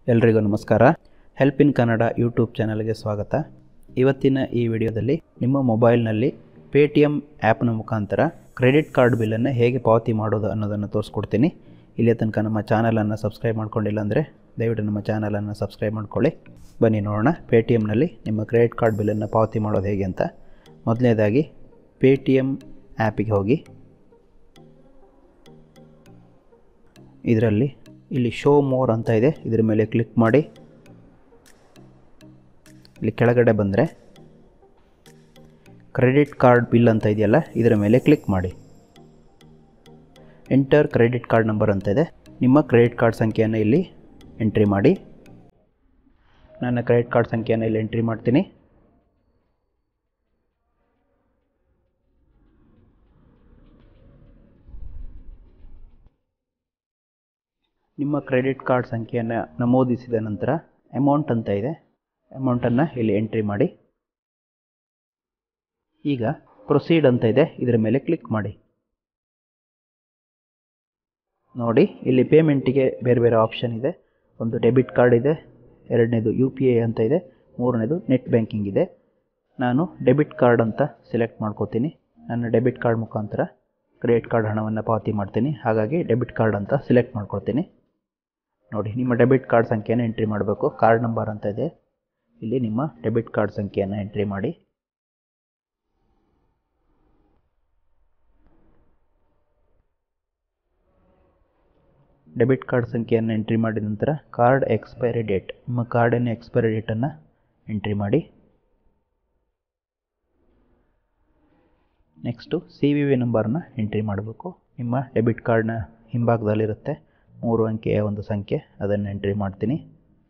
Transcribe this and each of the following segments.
ಎಲ್ರಿಗೂ ನಮಸ್ಕಾರ help in Kannada YouTube ಚಾನಲ್ಗೆ ಸ್ವಾಗತ ಇವತ್ತಿನ ಈ ವಿಡಿಯೋದಲ್ಲಿ ನಿಮ್ಮ ಮೊಬೈಲ್ನಲ್ಲಿ ಪೇ ಟಿ ಎಮ್ ಆ್ಯಪ್ನ ಮುಖಾಂತರ ಕ್ರೆಡಿಟ್ ಕಾರ್ಡ್ ಬಿಲ್ಲನ್ನು ಹೇಗೆ ಪಾವತಿ ಮಾಡೋದು ಅನ್ನೋದನ್ನು ತೋರಿಸ್ಕೊಡ್ತೀನಿ ಇಲ್ಲಿ ತನಕ ನಮ್ಮ ಚಾನಲನ್ನು ಸಬ್ಸ್ಕ್ರೈಬ್ ಮಾಡ್ಕೊಂಡಿಲ್ಲ ಅಂದರೆ ದಯವಿಟ್ಟು ನಮ್ಮ ಚಾನಲನ್ನು ಸಬ್ಸ್ಕ್ರೈಬ್ ಮಾಡ್ಕೊಳ್ಳಿ ಬನ್ನಿ ನೋಡೋಣ ಪೇ ಟಿ ಎಮ್ನಲ್ಲಿ ನಿಮ್ಮ ಕ್ರೆಡಿಟ್ ಕಾರ್ಡ್ ಬಿಲ್ಲನ್ನು ಪಾವತಿ ಮಾಡೋದು ಹೇಗೆ ಅಂತ ಮೊದಲನೇದಾಗಿ ಪೇ ಟಿ ಎಮ್ ಆ್ಯಪಿಗೆ ಹೋಗಿ ಇದರಲ್ಲಿ ಇಲ್ಲಿ ಶೋ ಮೋರ್ ಅಂತ ಇದೆ ಇದ್ರ ಮೇಲೆ ಕ್ಲಿಕ್ ಮಾಡಿ ಇಲ್ಲಿ ಕೆಳಗಡೆ ಬಂದರೆ ಕ್ರೆಡಿಟ್ ಕಾರ್ಡ್ ಬಿಲ್ ಅಂತ ಇದೆಯಲ್ಲ ಇದರ ಮೇಲೆ ಕ್ಲಿಕ್ ಮಾಡಿ ಎಂಟರ್ ಕ್ರೆಡಿಟ್ ಕಾರ್ಡ್ ನಂಬರ್ ಅಂತ ಇದೆ ನಿಮ್ಮ ಕ್ರೆಡಿಟ್ ಕಾರ್ಡ್ ಸಂಖ್ಯೆಯನ್ನು ಇಲ್ಲಿ ಎಂಟ್ರಿ ಮಾಡಿ ನನ್ನ ಕ್ರೆಡಿಟ್ ಕಾರ್ಡ್ ಸಂಖ್ಯೆಯನ್ನು ಇಲ್ಲಿ ಎಂಟ್ರಿ ಮಾಡ್ತೀನಿ ನಿಮ್ಮ ಕ್ರೆಡಿಟ್ ಕಾರ್ಡ್ ಸಂಖ್ಯೆಯನ್ನು ನಮೂದಿಸಿದ ನಂತರ ಅಮೌಂಟ್ ಅಂತ ಇದೆ ಅಮೌಂಟನ್ನು ಇಲ್ಲಿ ಎಂಟ್ರಿ ಮಾಡಿ ಈಗ ಪ್ರೊಸೀಡ್ ಅಂತ ಇದೆ ಇದರ ಮೇಲೆ ಕ್ಲಿಕ್ ಮಾಡಿ ನೋಡಿ ಇಲ್ಲಿ ಪೇಮೆಂಟಿಗೆ ಬೇರೆ ಬೇರೆ ಆಪ್ಷನ್ ಇದೆ ಒಂದು ಡೆಬಿಟ್ ಕಾರ್ಡ್ ಇದೆ ಎರಡನೇದು ಯು ಪಿ ಐ ಅಂತ ಇದೆ ಮೂರನೇದು ನೆಟ್ ಬ್ಯಾಂಕಿಂಗ್ ಇದೆ ನಾನು ಡೆಬಿಟ್ ಕಾರ್ಡ್ ಅಂತ ಸೆಲೆಕ್ಟ್ ಮಾಡ್ಕೋತೀನಿ ನನ್ನ ಡೆಬಿಟ್ ಕಾರ್ಡ್ ಮುಖಾಂತರ ಕ್ರೆಡಿಟ್ ಕಾರ್ಡ್ ಹಣವನ್ನು ಪಾವತಿ ಮಾಡ್ತೀನಿ ಹಾಗಾಗಿ ಡೆಬಿಟ್ ಕಾರ್ಡ್ ಅಂತ ಸೆಲೆಕ್ಟ್ ಮಾಡ್ಕೊಳ್ತೀನಿ ನೋಡಿ ನಿಮ್ಮ ಡೆಬಿಟ್ ಕಾರ್ಡ್ ಸಂಖ್ಯೆಯನ್ನು ಎಂಟ್ರಿ ಮಾಡಬೇಕು ಕಾರ್ಡ್ ನಂಬರ್ ಅಂತ ಇದೆ ಇಲ್ಲಿ ನಿಮ್ಮ ಡೆಬಿಟ್ ಕಾರ್ಡ್ ಸಂಖ್ಯೆಯನ್ನು ಎಂಟ್ರಿ ಮಾಡಿ ಡೆಬಿಟ್ ಕಾರ್ಡ್ ಸಂಖ್ಯೆಯನ್ನು ಎಂಟ್ರಿ ಮಾಡಿದ ನಂತರ ಕಾರ್ಡ್ ಎಕ್ಸ್ಪೈರಿ ಡೇಟ್ ನಿಮ್ಮ ಕಾರ್ಡಿನ ಎಕ್ಸ್ಪೈರಿ ಡೇಟನ್ನು ಎಂಟ್ರಿ ಮಾಡಿ ನೆಕ್ಸ್ಟು ಸಿ ವಿ ವಿ ನಂಬರ್ನ ಎಂಟ್ರಿ ಮಾಡಬೇಕು ನಿಮ್ಮ ಡೆಬಿಟ್ ಕಾರ್ಡ್ನ ಹಿಂಭಾಗದಲ್ಲಿರುತ್ತೆ ಮೂರು ಅಂಕೆಯ ಒಂದು ಸಂಖ್ಯೆ ಅದನ್ನು ಎಂಟ್ರಿ ಮಾಡ್ತೀನಿ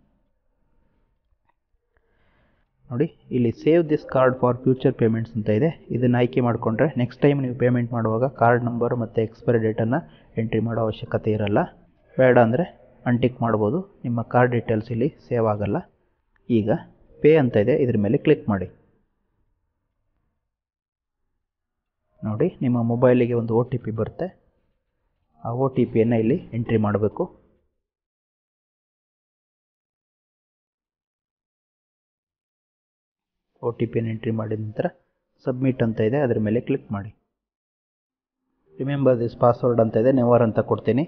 ನೋಡಿ ಇಲ್ಲಿ save this card for future payments ಅಂತ ಇದೆ ಇದನ್ನು ಆಯ್ಕೆ ಮಾಡಿಕೊಂಡ್ರೆ ನೆಕ್ಸ್ಟ್ ಟೈಮ್ ನೀವು ಪೇಮೆಂಟ್ ಮಾಡುವಾಗ ಕಾರ್ಡ್ ನಂಬರ್ ಮತ್ತು ಎಕ್ಸ್ಪೈರಿ ಡೇಟನ್ನು ಎಂಟ್ರಿ ಮಾಡೋ ಅವಶ್ಯಕತೆ ಇರಲ್ಲ ಬೇಡ ಅಂದರೆ ಅನ್ಟಿಕ್ ಮಾಡ್ಬೋದು ನಿಮ್ಮ ಕಾರ್ಡ್ ಡೀಟೇಲ್ಸ್ ಇಲ್ಲಿ ಸೇವ್ ಆಗಲ್ಲ ಈಗ ಪೇ ಅಂತ ಇದೆ ಇದ್ರ ಮೇಲೆ ಕ್ಲಿಕ್ ಮಾಡಿ ನೋಡಿ ನಿಮ್ಮ ಮೊಬೈಲಿಗೆ ಒಂದು ಒ ಟಿ ಪಿ ಬರುತ್ತೆ ಆ ಒ ಟಿ ಪಿಯನ್ನು ಇಲ್ಲಿ ಎಂಟ್ರಿ ಮಾಡಬೇಕು ಒ ಟಿ ಪಿಯನ್ನು ಎಂಟ್ರಿ ಮಾಡಿದ ನಂತರ ಸಬ್ಮಿಟ್ ಅಂತ ಇದೆ ಅದರ ಮೇಲೆ ಕ್ಲಿಕ್ ಮಾಡಿ ರಿಮೆಂಬರ್ ದಿಸ್ ಪಾಸ್ವರ್ಡ್ ಅಂತ ಇದೆ ನೆವರ್ ಅಂತ ಕೊಡ್ತೀನಿ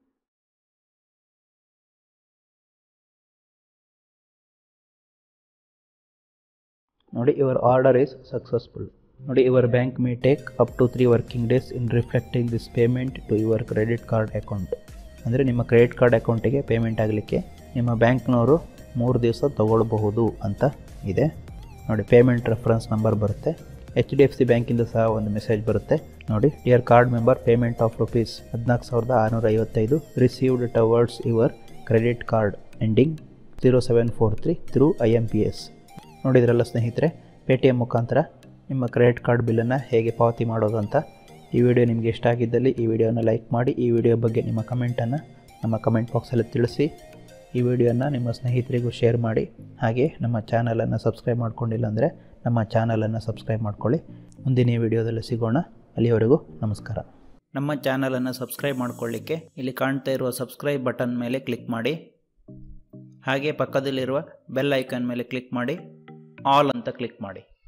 ನೋಡಿ ಯುವರ್ ಆರ್ಡರ್ ಈಸ್ ಸಕ್ಸಸ್ಫುಲ್ ನೋಡಿ your bank may take up to three working days in reflecting this payment to your credit card account ಅಂದರೆ ನಿಮ್ಮ ಕ್ರೆಡಿಟ್ ಕಾರ್ಡ್ ಅಕೌಂಟಿಗೆ ಪೇಮೆಂಟ್ ಆಗಲಿಕ್ಕೆ ನಿಮ್ಮ ಬ್ಯಾಂಕ್ನವರು ಮೂರು ದಿವಸ ತಗೊಳ್ಬಹುದು ಅಂತ ಇದೆ ನೋಡಿ ಪೇಮೆಂಟ್ ರೆಫರೆನ್ಸ್ ನಂಬರ್ ಬರುತ್ತೆ ಎಚ್ ಡಿ ಎಫ್ ಸಿ ಬ್ಯಾಂಕಿಂದ ಸಹ ಒಂದು ಮೆಸೇಜ್ ಬರುತ್ತೆ ನೋಡಿ dear card member payment of rupees ಹದಿನಾಲ್ಕು ಸಾವಿರದ ಆರುನೂರ ಐವತ್ತೈದು received towards your credit card ending zero seven four three through I M P S ನೋಡಿದ್ರಲ್ಲ ಸ್ನೇಹಿತರೆ ಪೇ ಟಿ ಎಮ್ ಮುಖಾಂತರ ನಿಮ್ಮ ಕ್ರೆಡಿಟ್ ಕಾರ್ಡ್ ಬಿಲ್ಲನ್ನು ಹೇಗೆ ಪಾವತಿ ಮಾಡೋದು ಅಂತ ಈ ವಿಡಿಯೋ ನಿಮಗೆ ಇಷ್ಟ ಆಗಿದ್ದಲ್ಲಿ ಈ ವಿಡಿಯೋನ ಲೈಕ್ ಮಾಡಿ ಈ ವಿಡಿಯೋ ಬಗ್ಗೆ ನಿಮ್ಮ ಕಮೆಂಟನ್ನು ನಮ್ಮ ಕಮೆಂಟ್ ಬಾಕ್ಸಲ್ಲಿ ತಿಳಿಸಿ ಈ ವಿಡಿಯೋನ ನಿಮ್ಮ ಸ್ನೇಹಿತರಿಗೂ ಶೇರ್ ಮಾಡಿ ಹಾಗೆ ನಮ್ಮ ಚಾನಲನ್ನು ಸಬ್ಸ್ಕ್ರೈಬ್ ಮಾಡ್ಕೊಂಡಿಲ್ಲ ಅಂದರೆ ನಮ್ಮ ಚಾನಲನ್ನು ಸಬ್ಸ್ಕ್ರೈಬ್ ಮಾಡ್ಕೊಳ್ಳಿ ಮುಂದಿನ ವಿಡಿಯೋದಲ್ಲಿ ಸಿಗೋಣ ಅಲ್ಲಿವರೆಗೂ ನಮಸ್ಕಾರ ನಮ್ಮ ಚಾನಲನ್ನು ಸಬ್ಸ್ಕ್ರೈಬ್ ಮಾಡ್ಕೊಳ್ಳಿಕ್ಕೆ ಇಲ್ಲಿ ಕಾಣ್ತಾ ಇರುವ ಸಬ್ಸ್ಕ್ರೈಬ್ ಬಟನ್ ಮೇಲೆ ಕ್ಲಿಕ್ ಮಾಡಿ ಹಾಗೆ ಪಕ್ಕದಲ್ಲಿರುವ ಬೆಲ್ ಐಕಾನ್ ಮೇಲೆ ಕ್ಲಿಕ್ ಮಾಡಿ ಆಲ್ ಅಂತ ಕ್ಲಿಕ್ ಮಾಡಿ